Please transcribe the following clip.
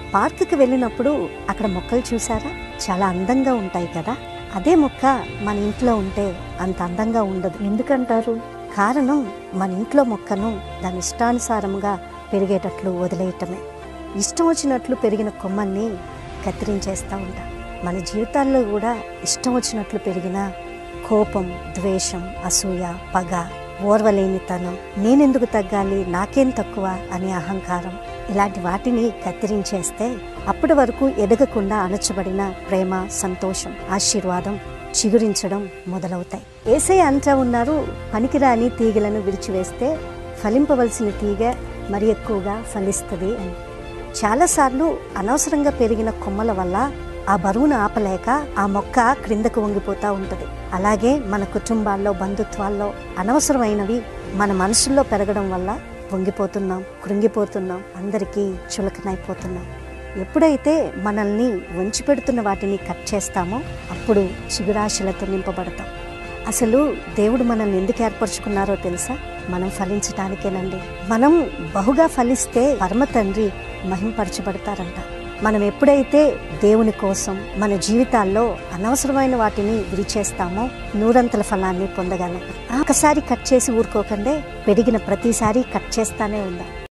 పార్కుకి వెళ్ళినప్పుడు అక్కడ మొక్కలు చూసారా చాలా అందంగా ఉంటాయి కదా అదే మొక్క మన ఇంట్లో ఉంటే అంత అందంగా ఉండదు ఎందుకంటారు కారణం మన ఇంట్లో మొక్కను దాని ఇష్టానుసారంగా పెరిగేటట్లు వదిలేయటమే ఇష్టం వచ్చినట్లు పెరిగిన కొమ్మల్ని కత్తిరించేస్తూ ఉంటాం మన జీవితాల్లో కూడా ఇష్టం వచ్చినట్లు పెరిగిన కోపం ద్వేషం అసూయ పగ ఓర్వలేనితనం నేనెందుకు తగ్గాలి నాకేం తక్కువ అనే అహంకారం ఇలాంటి వాటిని కత్తిరించేస్తే అప్పటి వరకు ఎదగకుండా అణచబడిన ప్రేమ సంతోషం ఆశీర్వాదం చిగురించడం మొదలవుతాయి ఏసే అంటా ఉన్నారు పనికిరాని తీగలను విరిచివేస్తే ఫలింపవలసిన తీగ మరి ఎక్కువగా ఫలిస్తుంది అని చాలాసార్లు అనవసరంగా పెరిగిన కొమ్మల వల్ల ఆ బరువును ఆపలేక ఆ మొక్క క్రిందకు వంగిపోతూ ఉంటుంది అలాగే మన కుటుంబాల్లో బంధుత్వాల్లో అనవసరమైనవి మన మనసుల్లో పెరగడం వల్ల వంగిపోతున్నాం కృంగిపోతున్నాం అందరికీ చులకనైపోతున్నాం ఎప్పుడైతే మనల్ని వంచి పెడుతున్న వాటిని కట్ చేస్తామో అప్పుడు చిగురాశలతో నింపబడతాం అసలు దేవుడు మనల్ని ఎందుకు ఏర్పరచుకున్నారో తెలుసా మనం ఫలించటానికేనండి మనం బహుగా ఫలిస్తే పరమ తండ్రి మహింపరచబడతారంట మనం ఎప్పుడైతే దేవుని కోసం మన జీవితాల్లో అనవసరమైన వాటిని విరిచేస్తామో నూరంతల ఫలాన్ని పొందగలం ఒకసారి కట్ చేసి ఊరుకోకండే పెరిగిన ప్రతిసారి కట్ చేస్తానే ఉందాం